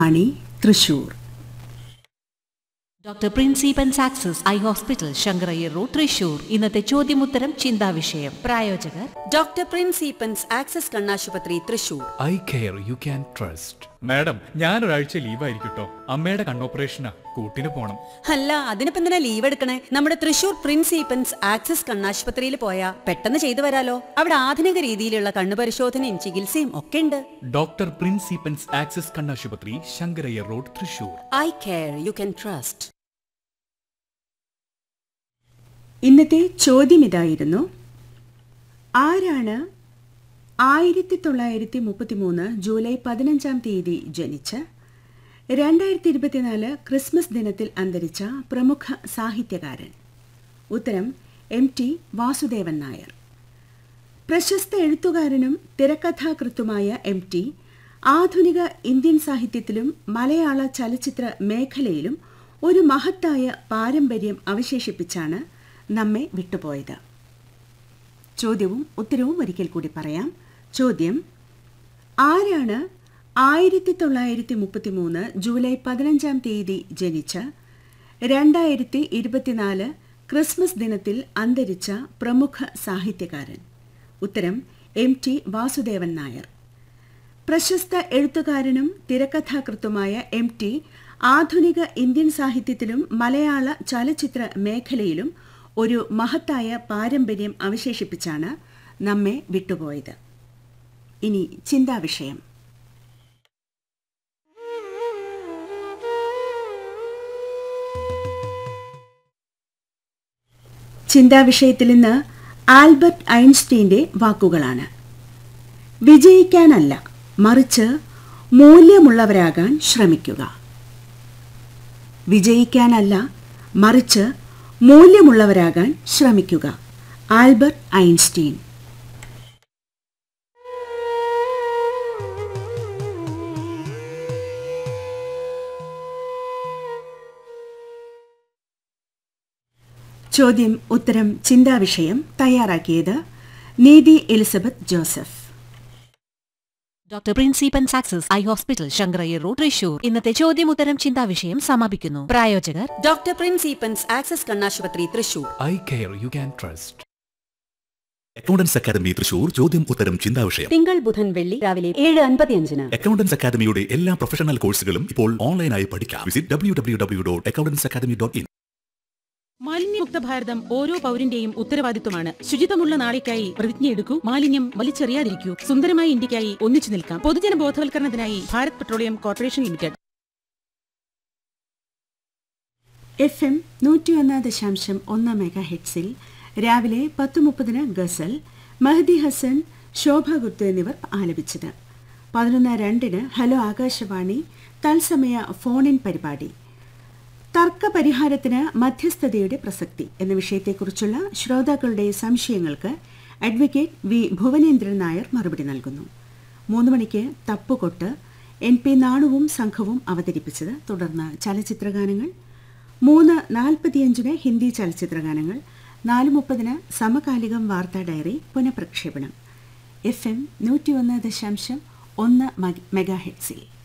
മണി Thrissur doctor പ്രിൻസിപ്പൻ സാക്സസ് eye hospital Shankarayyar road Thrissur ഇന്നത്തെ ചോദ്യമുത്തരം ചിന്താവിഷയം പ്രായോജകർ ഡോക്ടർ പ്രിൻസ് ഈപ്പൻസ് ആക്സസ് കണ്ണാശുപത്രി Thrissur eye care you can trust madam ഞാനൊരാഴ്ച ലീവായിരിക്കട്ടോ അമ്മയുടെ കണ്ണോപ്പറേഷനാ കൂട്ടിന് പോണം അല്ല അതിനിപ്പോ എന്തിനാ ലീവ് എടുക്കണേ നമ്മുടെ തൃശൂർ പ്രിൻസ് ഈപ്പൻസ് ആക്സസ് കണ്ണാശുപത്രിയിൽ പോയാ പെട്ടെന്ന് ചെയ്തു വരാലോ അവിടെ ആധുനിക രീതിയിലുള്ള കണ്ണു പരിശോധനയും ചികിത്സയും ഒക്കെ ഉണ്ട് ഡോക്ടർ പ്രിൻസിപ്പൻസ് ആക്സസ് കണ്ണാശുപത്രി Shankarayyar road Thrissur eye care you can trust ഇന്നത്തെ ചോദ്യം ഇതായിരുന്നു ആരാണ് ആയിരത്തി തൊള്ളായിരത്തി മുപ്പത്തി മൂന്ന് ജൂലൈ പതിനഞ്ചാം തീയതി ജനിച്ച് രണ്ടായിരത്തി ഇരുപത്തിനാല് ക്രിസ്മസ് ദിനത്തിൽ അന്തരിച്ച പ്രമുഖ സാഹിത്യകാരൻ ഉത്തരം എം ടി വാസുദേവൻ നായർ പ്രശസ്ത എഴുത്തുകാരനും തിരക്കഥാകൃത്തുമായ എം ടി ആധുനിക ഇന്ത്യൻ സാഹിത്യത്തിലും മലയാള ചലച്ചിത്ര മേഖലയിലും ഒരു മഹത്തായ പാരമ്പര്യം അവശേഷിപ്പിച്ചാണ് നമ്മെ വിട്ടുപോയത് ചോദ്യവും ഉത്തരവും ഒരിക്കൽ കൂടി പറയാം ചോദ്യം ആരാണ് ആയിരത്തി തൊള്ളായിരത്തി മുപ്പത്തി മൂന്ന് ജൂലൈ പതിനഞ്ചാം തീയതി ജനിച്ച രണ്ടായിരത്തി ഇരുപത്തിനാല് ക്രിസ്മസ് ദിനത്തിൽ അന്തരിച്ച പ്രമുഖ സാഹിത്യകാരൻ ഉത്തരം എം ടി വാസുദേവൻ നായർ പ്രശസ്ത എഴുത്തുകാരനും തിരക്കഥാകൃത്തുമായ എം ടി ആധുനിക ഇന്ത്യൻ സാഹിത്യത്തിലും മലയാള ചലച്ചിത്ര മേഖലയിലും ഒരു മഹത്തായ പാരമ്പര്യം അവശേഷിപ്പിച്ചാണ് നമ്മെ വിട്ടുപോയത് ഇനി ചിന്താവിഷയം ചിന്താവിഷയത്തിൽ നിന്ന് ആൽബർട്ട് ഐൻസ്റ്റീന്റെ വാക്കുകളാണ് വിജയിക്കാനല്ല മറിച്ച് മൂല്യമുള്ളവരാകാൻ ശ്രമിക്കുക വിജയിക്കാനല്ല മറിച്ച് മൂല്യമുള്ളവരാകാൻ ശ്രമിക്കുക ആൽബർട്ട് ഐൻസ്റ്റീൻ ചോദ്യം ഉത്തരം ചിന്താവിഷയം തയ്യാറാക്കിയത് നീതി എലിസബത്ത് ജോസഫ് ഡോക്ടർ പ്രിൻസിപ്പൻ സാക്സസ് eye hospital Shankarayyar road Thrissur ഇന്നത്തെ ചോദ്യമുത്തരം ചിന്താവിഷയം സമാപിക്കുന്നു പ്രായോജകർ ഡോക്ടർ പ്രിൻസ് ഈപ്പൻസ് ആക്സസ് കണ്ണാശുപത്രി Thrissur eye care you can trust accountants academy Thrissur ചോദ്യം ഉത്തരം ചിന്താവിഷയം തിങ്കൾ ബുധൻ വെള്ളി രാവിലെ ഏഴ് അൻപത്തിയഞ്ചിന് അക്കൗണ്ടൻസ് അക്കാദമിയുടെ എല്ലാ പ്രൊഫഷണൽ കോഴ്സുകളും ഇപ്പോൾ ഓൺലൈനായി പഠിക്കാം visit W W W dot accountants academy dot in മാലിന്യമുക്ത ഭാരതം ഓരോ പൗരന്റെയും ഉത്തരവാദിത്വമാണ് ശുചിത്വമുള്ള നാളേക്കായി പ്രതിജ്ഞയെടുക്കൂ മാലിന്യം വലിച്ചെറിയാതിരിക്കൂ സുന്ദരമായ ഇന്ത്യക്കായി ഒന്നിച്ചു നിൽക്കാം പൊതുജന ബോധവൽക്കരണത്തിനായി Bharat petroleum corporation limited F M നൂറ്റിയൊന്ന് ദശാംശം ഒന്ന് മെഗാ ഹെഡ്സിൽ രാവിലെ പത്ത് മുപ്പതിന് ഗസൽ മഹദി ഹസൻ ശോഭ ഗുപ്ത എന്നിവർ ആലപിച്ചത് പതിനൊന്ന് രണ്ടിന് ഹലോ ആകാശവാണി തത്സമയ ഫോൺ ഇൻ പരിപാടി തർക്ക പരിഹാരത്തിന് മധ്യസ്ഥതയുടെ പ്രസക്തി എന്ന വിഷയത്തെക്കുറിച്ചുള്ള ശ്രോതാക്കളുടെ സംശയങ്ങൾക്ക് അഡ്വക്കേറ്റ് വി ഭുവനേന്ദ്രൻ നായർ മറുപടി നൽകുന്നു മൂന്ന് മണിക്ക് തപ്പുകൊട്ട് എൻ പി നാണുവും സംഘവും അവതരിപ്പിച്ചത് തുടർന്ന് ചലച്ചിത്രഗാനങ്ങൾ മൂന്ന് നാൽപ്പത്തിയഞ്ചിന് ഹിന്ദി ചലച്ചിത്രഗാനങ്ങൾ നാല് മുപ്പതിന് സമകാലികം വാർത്താ ഡയറി പുനഃപ്രക്ഷേപണം എഫ് എം നൂറ്റിയൊന്ന് ദശാംശം ഒന്ന് മെഗാ ഹെഡ്സിൽ